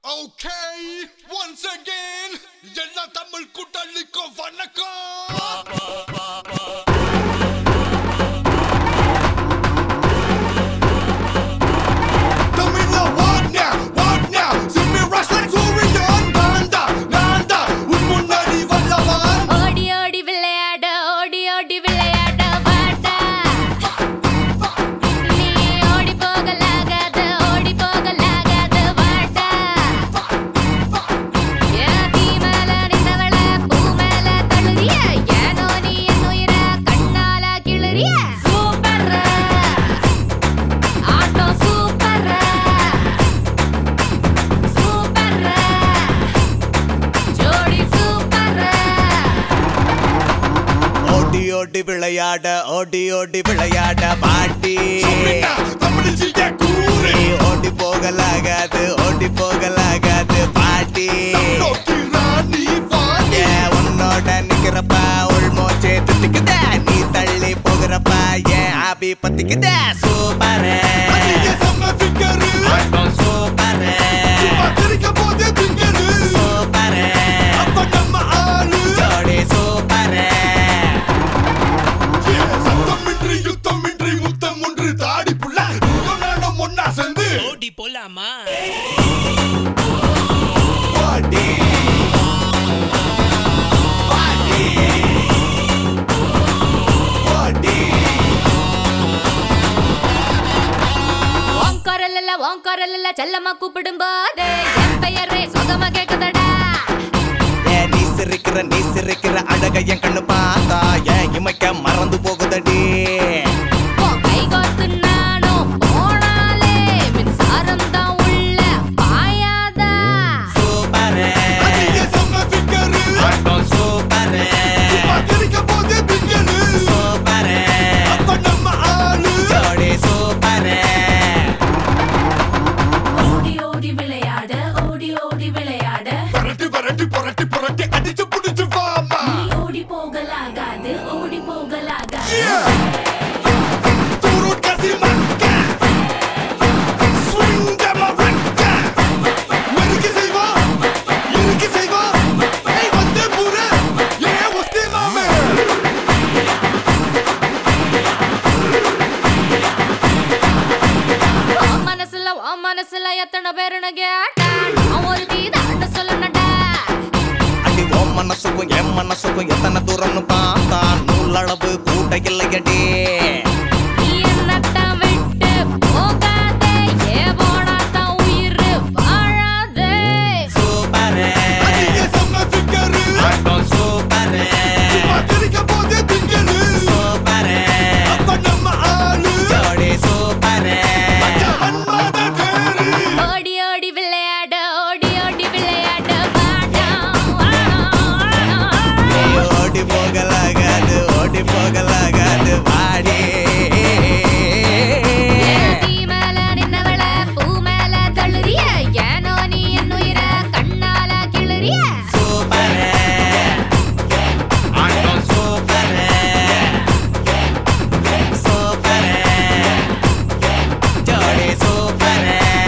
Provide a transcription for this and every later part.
Okay, once again, எல்லா தமிழ் கூட்டாளிக்கும் வணக்கம் தமிழ்ல வாட்னா, வாட்னா, சிம்மி rush like சூரியன். நான்தா, நான்தா, உன் முன்னாடி வல்லவன். ஓடி ஓடி விளையாட ஓடி ஓடி விளையாட வாடா நீ ஓடி போகலாகாது ஓடி போகலாகாது வாடா என் தீ மேல நின்றவள பூ மேல தழுறிய ஏனோ நீ என் உயிர கண்ணால கிளறிய சூப்பர் ஆட்டோ சூப்பர் சூப்பர் ஜோடி சூப்பர் ஓடி ஓடி விளையாட ஓடி ஓடி விளையாட பாட்டி சும்மிட்டா, தமிழிசைய கூறு. நீ ஓடி போகலாகாது ஓடி போகலாகாது பாட்டி நோக்கி ராணி வாணி. ஏ உன்னோட நிக்கிறப்ப உள்மோச்சே துட்டிக்குத நீ தள்ளி போகிறப்ப ஏன் ஆபி பத்திக்குத சூப்பர் அதிக செம்ம figure. சூப்பர் சும்மா சிரிக்கும் போதே திங்கரு. சூப்பர் அப்ப நம்ம ஆளு. ஜோடி சூப்பர் Yeah, சத்தமின்றி யுத்தமின்றி முத்தம் ஒன்று தாடி புள்ள நீயும் நானும் ஒண்ணா சேர்ந்து ஓடி போலாமா பாடி பாடி பாடி உன் குரல் இல்ல உன் குரல் இல்ல செல்லமா கூப்பிடும் போது என் பெயரே சுகமா கேக்குதடா ஏன் நீ சிரிக்கிற நீ சிரிக்கிற அழக என் கண்ணு பார்த்தா ஏன் இமைக்க மறந்து போகுதடி உன் கை கோர்த்து நானும் போனாலே மின்சாரம் தான் உள்ள பாயாதா சூப்பர் அதிக செம்ம figure. சூப்பர் சும்மா சிரிக்கும் போதே திங்கரு. சூப்பர் அப்ப நம்ம ஆளு. ஜோடி சூப்பர் ஓடி ஓடி விளையாட ஓடி ஓடி விளையாட புரட்டி புரட்டி புரட்டி புரட்டி அடிச்சு புடிச்சு வாமா நீ ஓடி போகலாகாது ஓடி போகலாகாது Turun kasih makan Swing them America Mereka செய்வா இருக்கு செய்வா ஏய் வந்து புரு ஏன் ஒஸ்தி மாமே உன் மனசுல உன் மனசுல எத்தனை பேருன்னு கேட்டா நான் ஒரு தீதான்னு சொல்லணும்டா அடி ஓம் மனசுக்கும் என் மனசுக்கும் எத்தனை தூரம்னு பார்த்தா நூலளவு கூட்ட இல்லையடி நீ என்னத்தான் விட்டு போகாதே ஏ போனாதான் உயிர் வாழாதே சூப்பர் அதிக செம்ம ஃபிகரு சூப்பர் சும்மா திரிக்க போதே திங்கரு சூப்பர் அப்ப நம்ம ஆளு ஜோடி சூப்பர் மன்மத தேரு ஓடி ஓடி விளையாட ஓடி ஓடி விளையாட வாடா நீ ஓடி போகலாகாது ஓடி போகலாகாது வாடி தீ மேல நின்னவள பூ மேல தழுறிய ஏனோ நீ என் உயிர கண்ணால கிளறிய சூப்பர் ஆட்டம் சூப்பர் சூப்பர் ஜோடி சூப்பர்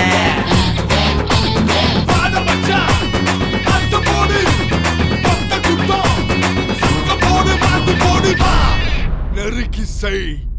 வாட மச்சான் அட்ட போடு பட்ட குட்டம் சக்க போடு மாத்து போடு வா நெருக்கி செய்